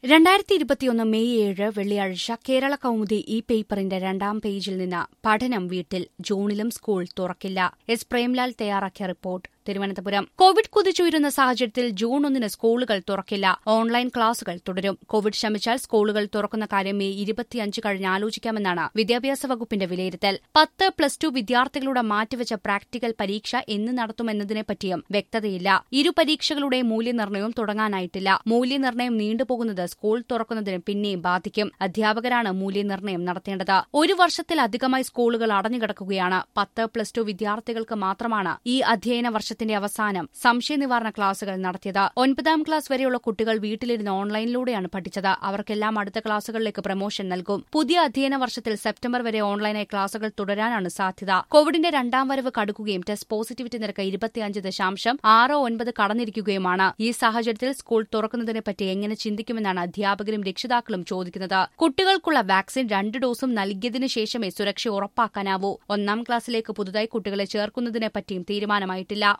രണ്ടായിരത്തി ഇരുപത്തിയൊന്ന് മെയ് ഏഴ് വെള്ളിയാഴ്ച കേരള കൗമുദി ഈ പേപ്പറിന്റെ രണ്ടാം പേജിൽ നിന്ന് പഠനം വീട്ടിൽ ജൂണിലും സ്കൂൾ തുറക്കില്ല എസ് പ്രേംലാൽ തയ്യാറാക്കിയ റിപ്പോർട്ട് തിരുവനന്തപുരം കോവിഡ് കുതിച്ചുയരുന്ന സാഹചര്യത്തിൽ ജൂൺ ഒന്നിന് സ്കൂളുകൾ തുറക്കില്ല ഓൺലൈൻ ക്ലാസുകൾ തുടരും കോവിഡ് ശമിച്ചാൽ സ്കൂളുകൾ തുറക്കുന്ന കാര്യം മെയ് ഇരുപത്തിയഞ്ച് കഴിഞ്ഞ് ആലോചിക്കാമെന്നാണ് വിദ്യാഭ്യാസ വകുപ്പിന്റെ വിലയിരുത്തൽ പത്ത് പ്ലസ് ടു വിദ്യാർത്ഥികളുടെ മാറ്റിവെച്ച പ്രാക്ടിക്കൽ പരീക്ഷ എന്ന് നടത്തുമെന്നതിനെപ്പറ്റിയും വ്യക്തതയില്ല ഇരു പരീക്ഷകളുടെ മൂല്യനിർണ്ണയവും തുടങ്ങാനായിട്ടില്ല മൂല്യനിർണ്ണയം നീണ്ടുപോകുന്നത് സ്കൂൾ തുറക്കുന്നതിന് പിന്നെയും ബാധിക്കും അധ്യാപകരാണ് മൂല്യനിർണ്ണയം നടത്തേണ്ടത് ഒരു വർഷത്തിലധികമായി സ്കൂളുകൾ അടഞ്ഞുകിടക്കുകയാണ് പത്ത് പ്ലസ് ടു വിദ്യാർത്ഥികൾക്ക് മാത്രമാണ് ഈ അധ്യയന വർഷത്തിന്റെ അവസാനം സംശയ നിവാരണ ക്ലാസുകൾ നടത്തിയത് ഒൻപതാം ക്ലാസ് വരെയുള്ള കുട്ടികൾ വീട്ടിലിരുന്ന് ഓൺലൈനിലൂടെയാണ് പഠിച്ചത് അവർക്കെല്ലാം അടുത്ത ക്ലാസുകളിലേക്ക് പ്രമോഷൻ നൽകും പുതിയ അധ്യയന വർഷത്തിൽ സെപ്റ്റംബർ വരെ ഓൺലൈനായി ക്ലാസുകൾ തുടരാനാണ് സാധ്യത കോവിഡിന്റെ രണ്ടാം വരവ് കടുക്കുകയും ടെസ്റ്റ് പോസിറ്റിവിറ്റി നിരക്ക് ഇരുപത്തിയഞ്ച് ദശാംശം ആറ് ഒൻപത് കടന്നിരിക്കുകയുമാണ് ഈ സാഹചര്യത്തിൽ സ്കൂൾ തുറക്കുന്നതിനെപ്പറ്റി എങ്ങനെ ചിന്തിക്കുമെന്നാണ് അധ്യാപകരും രക്ഷിതാക്കളും ചോദിക്കുന്നത് കുട്ടികൾക്കുള്ള വാക്സിൻ രണ്ട് ഡോസും നൽകിയതിനു ശേഷമേ സുരക്ഷ ഉറപ്പാക്കാനാവൂ ഒന്നാം ക്ലാസ്സിലേക്ക് പുതുതായി കുട്ടികളെ ചേർക്കുന്നതിനെപ്പറ്റിയും തീരുമാനമായിട്ടില്ല